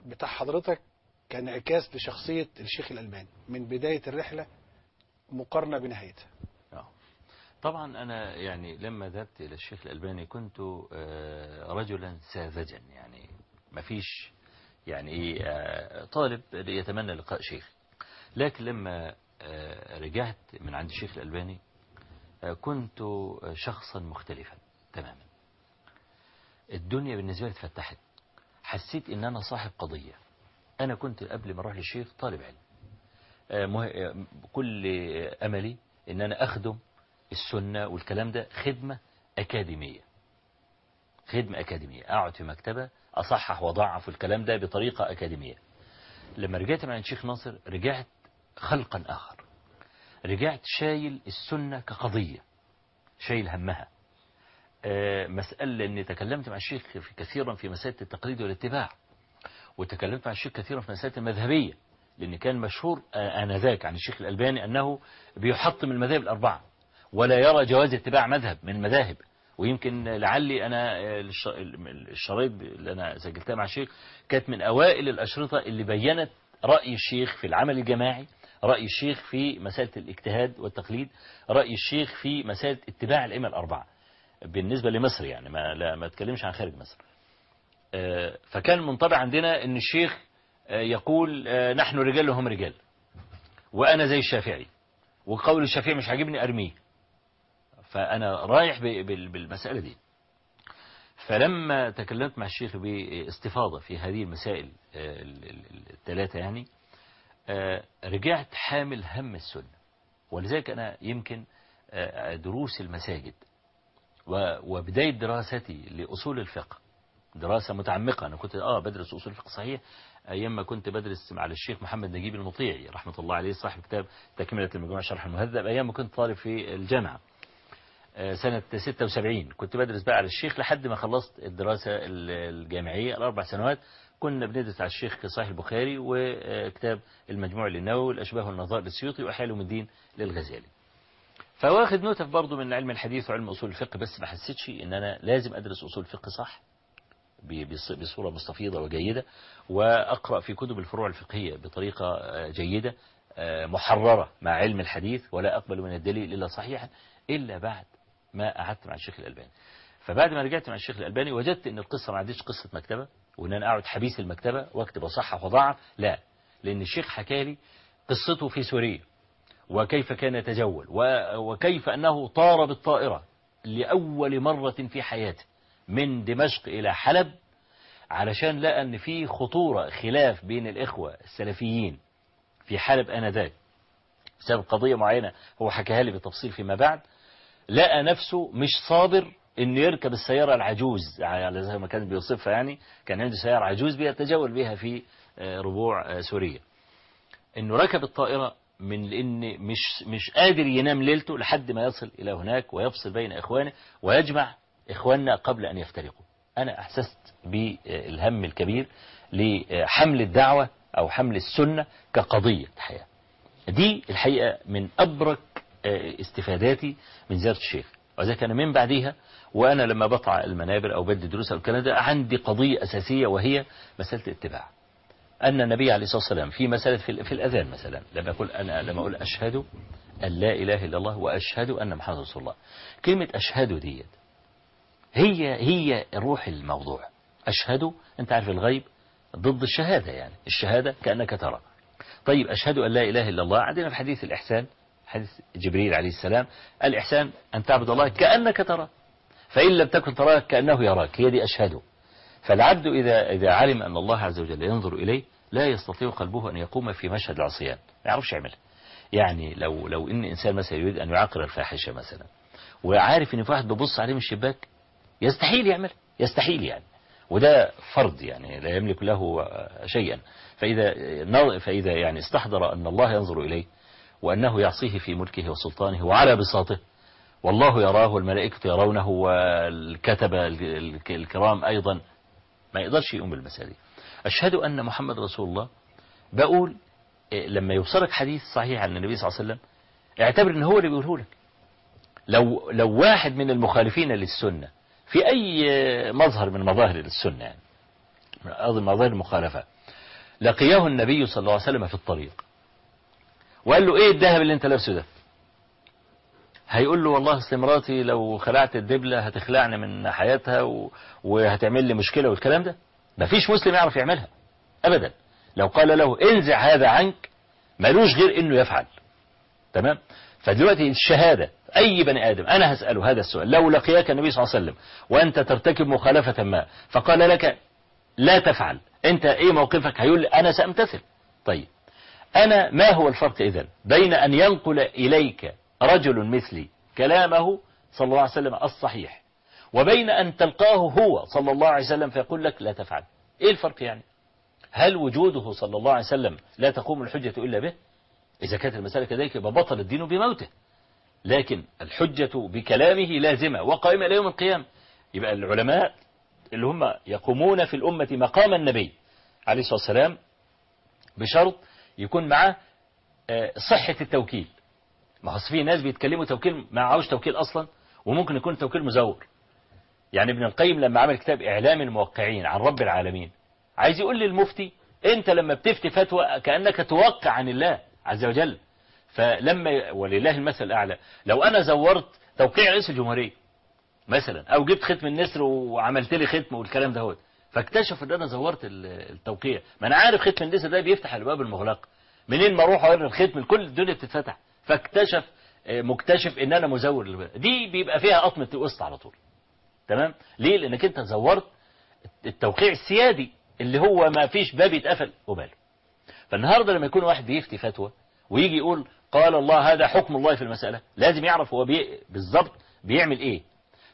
بتاع حضرتك كان انعكاس لشخصية الشيخ الألباني من بداية الرحلة مقارنة بنهايتها آه. طبعا أنا يعني لما ذهبت إلى الشيخ الألباني كنت آه، رجلا ساذجا يعني ما فيش يعني إيه آه، طالب يتمنى لقاء شيخ لكن لما آه، رجعت من عند الشيخ الألباني آه، كنت شخصا مختلفا تماما الدنيا بالنسبة لي اتفتحت حسيت ان انا صاحب قضية انا كنت قبل ما اروح للشيخ طالب علم آه، مه... آه، كل املي ان انا اخدم السنة والكلام ده خدمة اكاديمية خدمة اكاديمية اقعد في مكتبة اصحح واضعف الكلام ده بطريقة اكاديمية لما رجعت مع الشيخ ناصر رجعت خلقا اخر رجعت شايل السنة كقضية شايل همها آه، مسألة أني تكلمت مع الشيخ في كثيرا في مسألة التقليد والاتباع وتكلمت مع الشيخ كثيرا في مسألة المذهبية لأن كان مشهور آه، آنذاك عن الشيخ الألباني أنه بيحطم المذاهب الأربعة ولا يرى جواز اتباع مذهب من المذاهب ويمكن لعلي أنا آه، الش- الشرايط اللي أنا سجلتها مع الشيخ كانت من أوائل الأشرطة اللي بينت رأي الشيخ في العمل الجماعي رأي الشيخ في مسألة الاجتهاد والتقليد رأي الشيخ في مسألة اتباع الأئمة الأربعة بالنسبة لمصر يعني ما لا ما اتكلمش عن خارج مصر آه، فكان منطبع عندنا ان الشيخ آه، يقول آه، نحن رجال وهم رجال وانا زي الشافعي وقول الشافعي مش عاجبني ارميه فانا رايح ب- بال- بالمسألة دي فلما تكلمت مع الشيخ باستفاضة في هذه المسائل آه، ال- ال- الثلاثة يعني آه، رجعت حامل هم السنة ولذلك أنا يمكن آه، دروس المساجد و- وبداية دراستي لأصول الفقه دراسة متعمقة أنا كنت آه بدرس أصول الفقه صحيح أيام ما كنت بدرس على الشيخ محمد نجيب المطيعي رحمة الله عليه صاحب كتاب تكملة المجموعة شرح المهذب أيام ما كنت طالب في الجامعة آه، سنة 76 كنت بدرس بقى على الشيخ لحد ما خلصت الدراسة ال- الجامعية الأربع سنوات كنا بندرس على الشيخ صحيح البخاري وكتاب المجموع للنووي والأشباه والنظائر للسيوطي وأحياء علوم الدين للغزالي فواخد نوتة برضه من علم الحديث وعلم أصول الفقه بس ما حسيتش إن أنا لازم أدرس أصول الفقه صح ب- بص- بصورة مستفيضة وجيدة وأقرأ في كتب الفروع الفقهية بطريقة آه، جيدة آه، محررة مع علم الحديث ولا أقبل من الدليل إلا صحيحا إلا بعد ما قعدت مع الشيخ الألباني فبعد ما رجعت مع الشيخ الألباني وجدت إن القصة ما عنديش قصة مكتبة وإن أنا أقعد حبيس المكتبة وأكتب أصحح وضعف لا لأن الشيخ حكى لي قصته في سوريا وكيف كان يتجول و- وكيف أنه طار بالطائرة لأول مرة في حياته من دمشق إلى حلب علشان لقى أن في خطورة خلاف بين الإخوة السلفيين في حلب آنذاك بسبب قضية معينة هو حكاها لي بالتفصيل فيما بعد لقى نفسه مش صابر انه يركب السيارة العجوز على زي ما كان بيوصفها يعني كان عنده سيارة عجوز بيتجول بها في آه، ربوع آه، سوريا انه ركب الطائرة من لان مش مش قادر ينام ليلته لحد ما يصل الى هناك ويفصل بين اخوانه ويجمع اخواننا قبل ان يفترقوا انا احسست بالهم الكبير لحمل الدعوة او حمل السنة كقضية حياة دي الحقيقة من أبرك آه، استفاداتي من زيارة الشيخ وذلك أنا من بعديها وأنا لما بطلع المنابر أو بدي دروس أو الكلام ده عندي قضية أساسية وهي مسألة الاتباع أن النبي عليه الصلاة والسلام في مسألة في, في الأذان مثلا لما أقول أنا لما أقول أشهد أن لا إله إلا الله وأشهد أن محمد رسول الله كلمة أشهد ديت هي هي روح الموضوع أشهد أنت عارف الغيب ضد الشهادة يعني الشهادة كأنك ترى طيب أشهد أن لا إله إلا الله عندنا في حديث الإحسان حديث جبريل عليه السلام الإحسان أن تعبد الله كأنك تراه فإن لم تكن تراه كأنه يراك هي دي أشهد فالعبد إذا إذا علم أن الله عز وجل ينظر إليه لا يستطيع قلبه أن يقوم في مشهد العصيان ما يعرفش يعملها يعني لو لو إن إنسان مثلا يريد أن يعاقر الفاحشة مثلا وعارف إن في واحد بيبص عليه من الشباك يستحيل يعمل يستحيل يعني وده فرض يعني لا يملك له شيئا فإذا فإذا يعني استحضر أن الله ينظر إليه وأنه يعصيه في ملكه وسلطانه وعلى بساطه والله يراه والملائكة يرونه والكتبة الكرام أيضا ما يقدرش يقوم بالمسألة دي أشهد أن محمد رسول الله بقول لما يوصلك حديث صحيح عن النبي صلى الله عليه وسلم اعتبر ان هو اللي بيقوله لك لو لو واحد من المخالفين للسنة في أي مظهر من مظاهر السنة يعني من مظاهر المخالفة لقيه النبي صلى الله عليه وسلم في الطريق وقال له ايه الذهب اللي انت لابسه ده هيقول له والله اصل مراتي لو خلعت الدبلة هتخلعني من حياتها و... وهتعمل لي مشكلة والكلام ده مفيش مسلم يعرف يعملها ابدا لو قال له انزع هذا عنك ملوش غير انه يفعل تمام فدلوقتي الشهادة اي بني ادم انا هسأله هذا السؤال لو لقياك النبي صلى الله عليه وسلم وانت ترتكب مخالفة ما فقال لك لا تفعل انت ايه موقفك هيقول لي انا سامتثل طيب انا ما هو الفرق اذا بين ان ينقل اليك رجل مثلي كلامه صلى الله عليه وسلم الصحيح وبين ان تلقاه هو صلى الله عليه وسلم فيقول لك لا تفعل ايه الفرق يعني هل وجوده صلى الله عليه وسلم لا تقوم الحجة الا به اذا كانت المسألة كذلك يبقى بطل الدين بموته لكن الحجة بكلامه لازمة وقائمة إلى يوم القيامة يبقى العلماء اللي هم يقومون في الأمة مقام النبي عليه الصلاة والسلام بشرط يكون معاه آه، صحة التوكيل ما هو في ناس بيتكلموا توكيل ما معهوش توكيل أصلا وممكن يكون توكيل مزور يعني ابن القيم لما عمل كتاب إعلام الموقعين عن رب العالمين عايز يقول للمفتي أنت لما بتفتي فتوى كأنك توقع عن الله عز وجل فلما ولله المثل الأعلى لو أنا زورت توقيع رئيس الجمهورية مثلا أو جبت ختم النسر وعملت لي ختم والكلام ده هو فاكتشف ان انا زورت ال- التوقيع ما انا عارف ختم النسر ده بيفتح الباب المغلق منين ما اروح اوري الختم كل الدنيا بتتفتح فاكتشف آه، مكتشف ان انا مزور للباب. دي بيبقى فيها قطمة وسط على طول تمام ليه لانك انت زورت التوقيع السيادي اللي هو ما فيش باب يتقفل وباله فالنهارده لما يكون واحد بيفتي فتوى ويجي يقول قال الله هذا حكم الله في المسألة لازم يعرف هو بي... بالظبط بيعمل ايه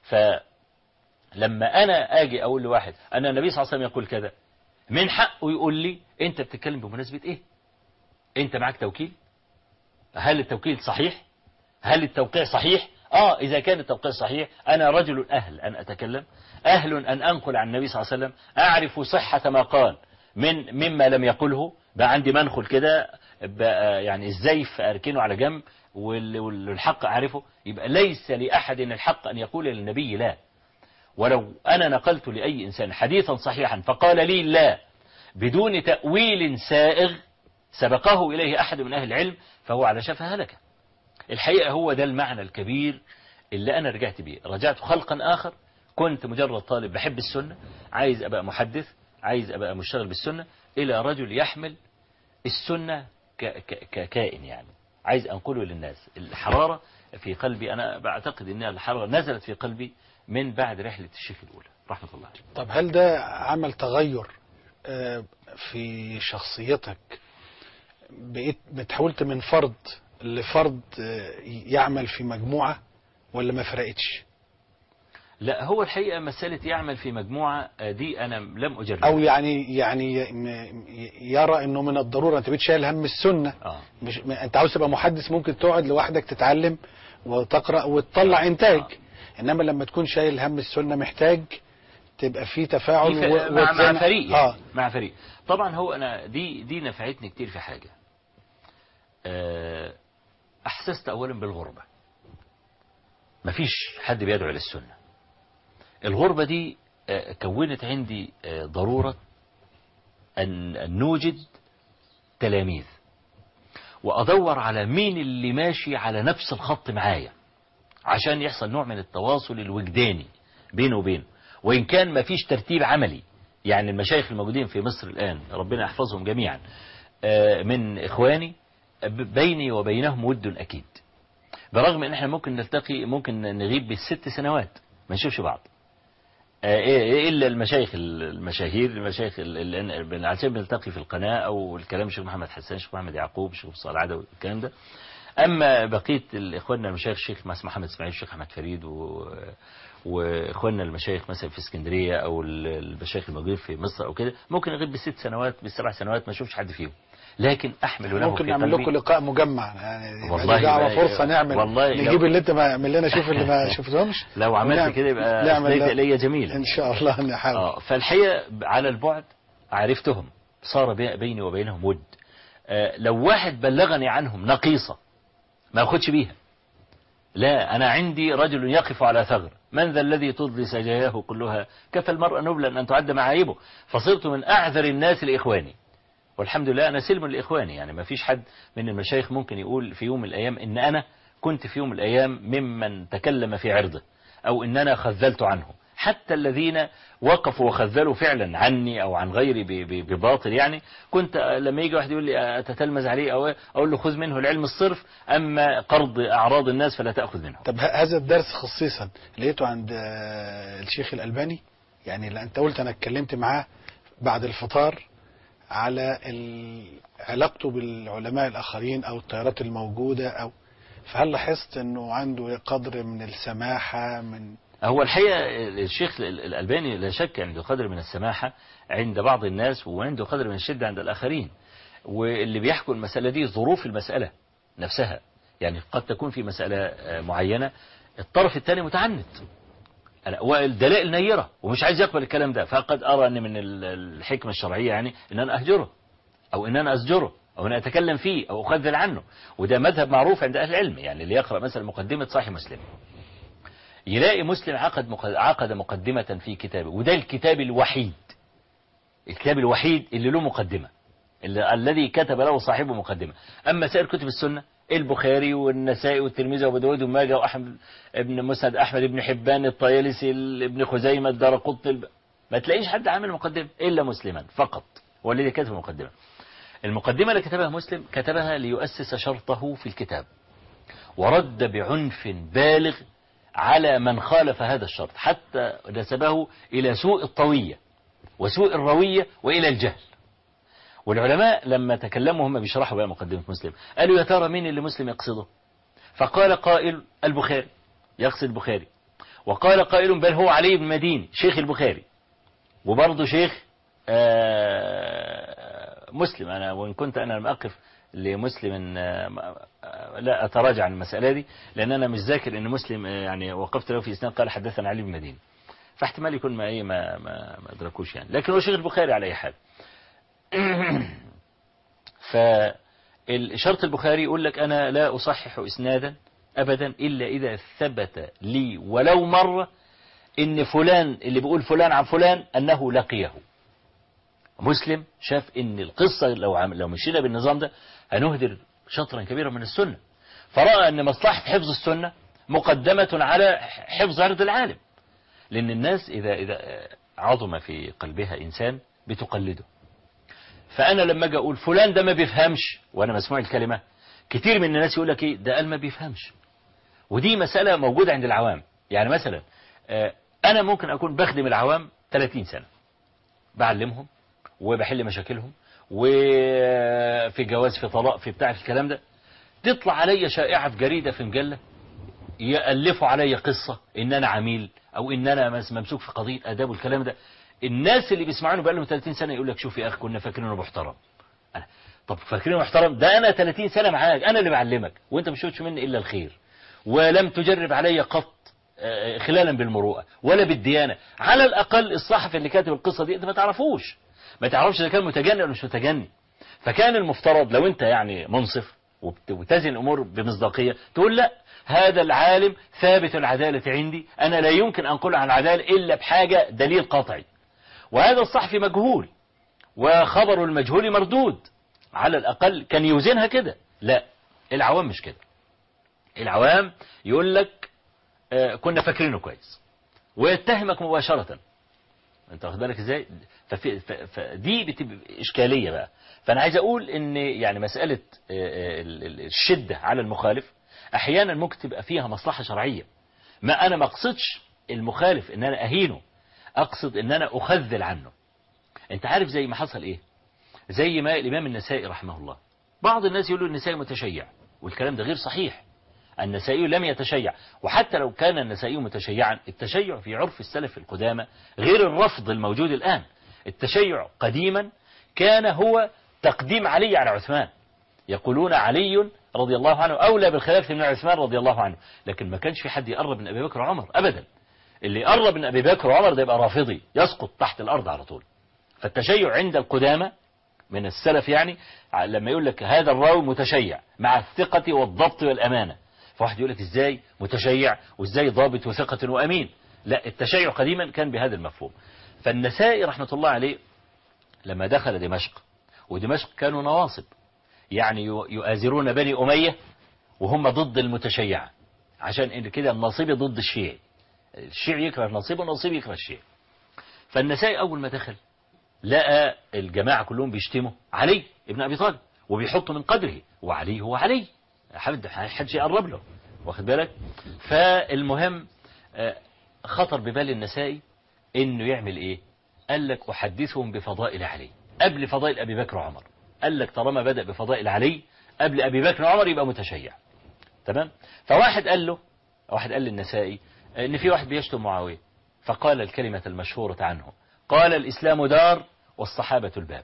فلما انا اجي اقول لواحد ان النبي صلى الله عليه وسلم يقول كذا من حقه يقول لي انت بتتكلم بمناسبة ايه انت معاك توكيل هل التوكيل صحيح هل التوقيع صحيح اه اذا كان التوقيع صحيح انا رجل اهل ان اتكلم اهل ان انقل عن النبي صلى الله عليه وسلم اعرف صحة ما قال من مما لم يقله بقى عندي منخل كده بقى يعني الزيف اركنه على جنب وال- والحق اعرفه يبقى ليس لاحد الحق ان يقول للنبي لا ولو انا نقلت لاي انسان حديثا صحيحا فقال لي لا بدون تأويل سائغ سبقه إليه أحد من أهل العلم فهو على شفا هلكة الحقيقة هو ده المعنى الكبير اللي أنا رجعت بيه رجعت خلقا آخر كنت مجرد طالب بحب السنة عايز أبقى محدث عايز أبقى مشتغل بالسنة إلى رجل يحمل السنة ك- ك- ككائن يعني عايز أنقله للناس الحرارة في قلبي أنا بعتقد أن الحرارة نزلت في قلبي من بعد رحلة الشيخ الأولى رحمة الله عليه طب هل ده عمل تغير آه، في شخصيتك بقيت بتحولت من فرد لفرد آه، يعمل في مجموعة ولا ما فرقتش لا هو الحقيقة مسألة يعمل في مجموعة آه، دي أنا لم أجرب او يعني يعني ي- م- يرى انه من الضرورة انت بتشيل هم السنة آه. مش م- انت عاوز تبقى محدث ممكن تقعد لوحدك تتعلم وتقرأ وتطلع انتاج انما لما تكون شايل هم السنة محتاج تبقى في تفاعل في ف- و- مع, مع وتزنق- فريق اه يعني. مع فريق طبعا هو أنا دي دي نفعتني كتير في حاجة آه، أحسست أولا بالغربة مفيش حد بيدعو للسنة الغربة دي آه، كونت عندي آه، ضرورة أن أن نوجد تلاميذ وأدور على مين اللي ماشي على نفس الخط معايا عشان يحصل نوع من التواصل الوجداني بينه وبينه وإن كان ما فيش ترتيب عملي يعني المشايخ الموجودين في مصر الآن ربنا يحفظهم جميعا آه، من إخواني ب- بيني وبينهم ود أكيد برغم ان احنا ممكن نلتقي ممكن نغيب بالست سنوات ما نشوفش بعض آه، إيه- الا المشايخ المشاهير المشايخ ال- ال- ال- عشان بنلتقي في القناه او الكلام الشيخ محمد حسان الشيخ محمد يعقوب الشيخ صالح العدوي الكلام ده اما بقيه الاخواننا المشايخ الشيخ مثلا محمد اسماعيل الشيخ احمد فريد و واخواننا المشايخ مثلا في اسكندريه او ال- المشايخ الموجودين في مصر او كده ممكن نغيب بالست سنوات بالسبع سنوات ما اشوفش حد فيهم لكن احمل له ممكن في نعمل قلبي لكم لقاء مجمع يعني والله والله دعوة يبقى- فرصة نعمل والله لو- نجيب اللي انت ما اعمل لنا شوف اللي ما شفتهمش لو عملت ونعمل- كده يبقى نعمل أسديت لا- إلي جميلا ان شاء الله نحاول آه فالحقيقة على البعد عرفتهم صار بي- بيني وبينهم ود آه لو واحد بلغني عنهم نقيصة ما أخدش بيها لا أنا عندي رجل يقف على ثغر من ذا الذي تضلي سجاياه كلها كفى المرء نبلا أن تعد معايبه فصرت من أعذر الناس لإخواني والحمد لله أنا سلم لإخواني يعني ما فيش حد من المشايخ ممكن يقول في يوم من الأيام إن أنا كنت في يوم من الأيام ممن تكلم في عرضه أو إن أنا خذلت عنه حتى الذين وقفوا وخذلوا فعلا عني أو عن غيري ب- ب- بباطل يعني كنت لما يجي واحد يقول لي أتتلمذ عليه أو أقول له خذ منه العلم الصرف أما قرض أعراض الناس فلا تأخذ منه طب ه- هذا الدرس خصيصا لقيته عند آه، الشيخ الألباني يعني اللي انت قلت انا اتكلمت معاه بعد الفطار على ال- علاقته بالعلماء الآخرين أو التيارات الموجودة أو فهل لاحظت أنه عنده قدر من السماحة من هو الحقيقة الشيخ الألباني لا شك عنده قدر من السماحة عند بعض الناس وعنده قدر من الشدة عند الآخرين واللي بيحكوا المسألة دي ظروف المسألة نفسها يعني قد تكون في مسألة آه، معينة الطرف الثاني متعنت أنا- والدلائل نيرة ومش عايز يقبل الكلام ده فقد أرى أن من ال- الحكمة الشرعية يعني أن أنا أهجره أو أن أنا أزجره أو أن أتكلم فيه أو أخذل عنه وده مذهب معروف عند أهل العلم يعني اللي يقرأ مثلا مقدمة صحيح مسلم يلاقي مسلم عقد مق- عقد مقدمة في كتابه وده الكتاب الوحيد الكتاب الوحيد اللي له مقدمة اللي الذي كتب له صاحبه مقدمة أما سائر كتب السنة البخاري والنسائي والترمذي وابو داود وماجه واحمد ابن مسند احمد ابن حبان الطيالسي ابن خزيمه الدارقطني الب... ما تلاقيش حد عامل مقدمه الا مسلما فقط هو الذي كتب المقدمه المقدمه اللي كتبها مسلم كتبها ليؤسس شرطه في الكتاب ورد بعنف بالغ على من خالف هذا الشرط حتى نسبه إلى سوء الطوية وسوء الروية وإلى الجهل والعلماء لما تكلموا هم بيشرحوا بقى مقدمة مسلم قالوا يا ترى مين اللي مسلم يقصده فقال قائل البخاري يقصد البخاري وقال قائل بل هو علي بن مدين شيخ البخاري وبرضه شيخ آه، مسلم أنا وإن كنت أنا لم أقف لمسلم آه، آه، لا أتراجع عن المسألة دي لأن أنا مش ذاكر إن مسلم آه، يعني وقفت له في إسناد قال حدثنا علي بن مدين فاحتمال يكون ما إيه ما ما, ما أدركوش يعني لكن هو شيخ البخاري على أي حال فالشرط البخاري يقول لك أنا لا أصحح إسنادا أبدا إلا إذا ثبت لي ولو مرة إن فلان اللي بيقول فلان عن فلان أنه لقيه مسلم شاف إن القصة لو عم لو مشينا بالنظام ده هنهدر شطرا كبيرا من السنة فرأى أن مصلحة حفظ السنة مقدمة على حفظ عرض العالم لأن الناس إذا إذا عظم في قلبها إنسان بتقلده فأنا لما أجي أقول فلان ده ما بيفهمش وأنا مسموع الكلمة كتير من الناس يقول لك إيه ده قال ما بيفهمش ودي مسألة موجودة عند العوام يعني مثلا آه، أنا ممكن أكون بخدم العوام 30 سنة بعلمهم وبحل مشاكلهم وفي جواز في طلاق في بتاع في الكلام ده تطلع عليا شائعة في جريدة في مجلة يألفوا عليا قصة إن أنا عميل أو إن أنا مس- ممسوك في قضية آداب والكلام ده الناس اللي بيسمعوني بقى لهم 30 سنة يقول لك شوف يا أخي كنا فاكرينه محترم أنا طب فاكرينه محترم ده أنا 30 سنة معاك أنا اللي بعلمك وأنت مش شفتش مني إلا الخير ولم تجرب علي قط آه، خلالا بالمروءة ولا بالديانة على الأقل الصحفي اللي كاتب القصة دي أنت ما تعرفوش ما تعرفش إذا كان متجني ولا مش متجني فكان المفترض لو أنت يعني منصف وبت- وتزن الأمور بمصداقية تقول لا هذا العالم ثابت العدالة عندي أنا لا يمكن أنقل عن العدالة إلا بحاجة دليل قطعي وهذا الصحفي مجهول وخبر المجهول مردود على الأقل كان يوزنها كده لا العوام مش كده العوام يقول لك آه، كنا فاكرينه كويس ويتهمك مباشرة انت واخد بالك ازاي ففي ف- فدي بتبقى اشكاليه بقى فانا عايز اقول ان يعني مساله آه، آه، ال- ال- الشده على المخالف احيانا ممكن تبقى فيها مصلحه شرعيه ما انا ما اقصدش المخالف ان انا اهينه اقصد ان انا اخذل عنه انت عارف زي ما حصل ايه زي ما الامام النسائي رحمه الله بعض الناس يقولوا النسائي متشيع والكلام ده غير صحيح النسائي لم يتشيع وحتى لو كان النسائي متشيعا التشيع في عرف السلف القدامى غير الرفض الموجود الآن التشيع قديما كان هو تقديم علي على عثمان يقولون علي رضي الله عنه أولى بالخلافة من عثمان رضي الله عنه لكن ما كانش في حد يقرب من أبي بكر وعمر أبدا اللي يقرب من أبي بكر وعمر ده يبقى رافضي يسقط تحت الأرض على طول فالتشيع عند القدامى من السلف يعني لما يقول لك هذا الراوي متشيع مع الثقة والضبط والأمانة فواحد يقول لك ازاي متشيع وازاي ضابط وثقة وأمين لا التشيع قديما كان بهذا المفهوم فالنسائي رحمة الله عليه لما دخل دمشق ودمشق كانوا نواصب يعني يو- يؤازرون بني أمية وهم ضد المتشيعة عشان إن كده النصيبي ضد الشيعي الشيعي يكره النصيبي والنصيبي يكره الشيعي فالنسائي أول ما دخل لقى الجماعة كلهم بيشتموا علي ابن أبي طالب وبيحطوا من قدره وعلي هو علي حد حدش يقرب له واخد بالك فالمهم آه، خطر ببال النسائي انه يعمل ايه قال لك احدثهم بفضائل علي قبل فضائل ابي بكر وعمر قال لك طالما بدأ بفضائل علي قبل ابي بكر وعمر يبقى متشيع تمام فواحد قال له واحد قال للنسائي ان في واحد بيشتم معاويه فقال الكلمة المشهورة عنه قال الإسلام دار والصحابة الباب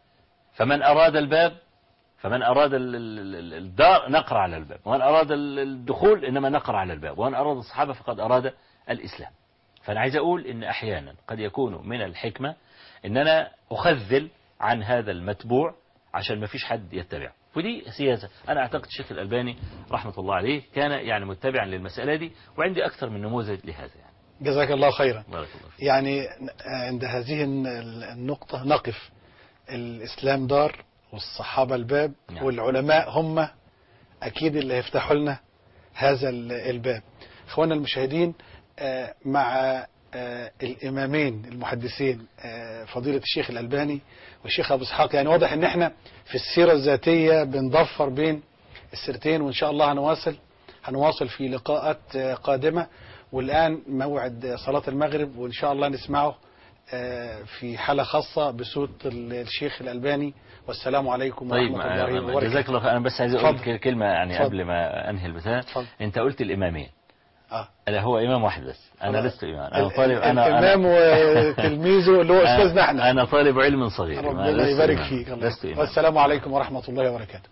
فمن أراد الباب فمن أراد ال- ال- ال- الدار نقر على الباب ومن أراد ال- الدخول إنما نقر على الباب ومن أراد الصحابة فقد أراد الإسلام فأنا عايز أقول إن أحيانا قد يكون من الحكمة إن أنا أخذل عن هذا المتبوع عشان ما فيش حد يتبعه ودي سياسة أنا أعتقد الشيخ الألباني رحمة الله عليه كان يعني متبعا للمسألة دي وعندي أكثر من نموذج لهذا يعني جزاك الله خيرا بارك الله فيك يعني عند هذه النقطة نقف الإسلام دار والصحابة الباب نعم. والعلماء هم أكيد اللي هيفتحوا لنا هذا ال- الباب إخوانا المشاهدين آه، مع آه، الإمامين المحدثين آه، فضيلة الشيخ الألباني والشيخ أبو إسحاق يعني واضح إن إحنا في السيرة الذاتية بنضفر بين السيرتين وإن شاء الله هنواصل هنواصل في لقاءات آه، قادمة والآن موعد صلاة المغرب وإن شاء الله نسمعه آه، في حالة خاصة بصوت ال- الشيخ الألباني والسلام عليكم طيب ورحمة ما- الله ما- وبركاته جزاك الله خير انا بس عايز اقول اتفضل. ك- كلمه يعني اتفضل. قبل ما انهي البتاع اتفضل. انت قلت الامامين آه. لا هو امام واحد بس انا خلاص. لست امام انا ال- طالب انا الإمام وتلميذه اللي هو أستاذنا احنا انا طالب علم صغير ما ربنا لست يبارك إمام. فيك الله. لست امام والسلام عليكم ورحمة الله وبركاته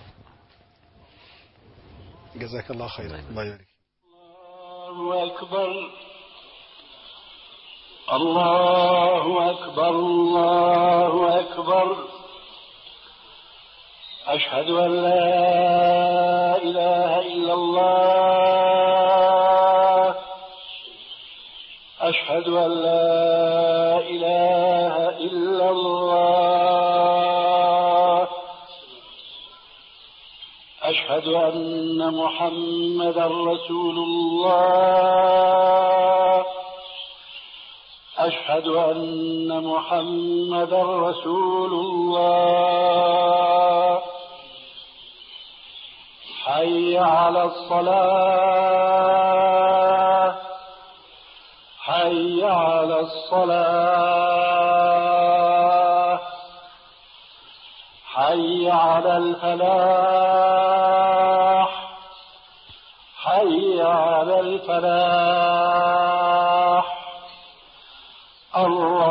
جزاك الله خيرا الله الله يبارك الله أكبر الله أكبر الله أكبر أشهد أن لا إله إلا الله أشهد أن لا إله إلا الله أشهد أن محمدا رسول الله أشهد أن محمدا رسول الله حي على الصلاة حي على الصلاة حي على الفلاح حي على الفلاح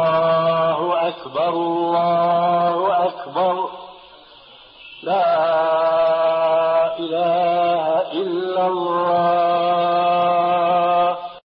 الله أكبر الله أكبر لا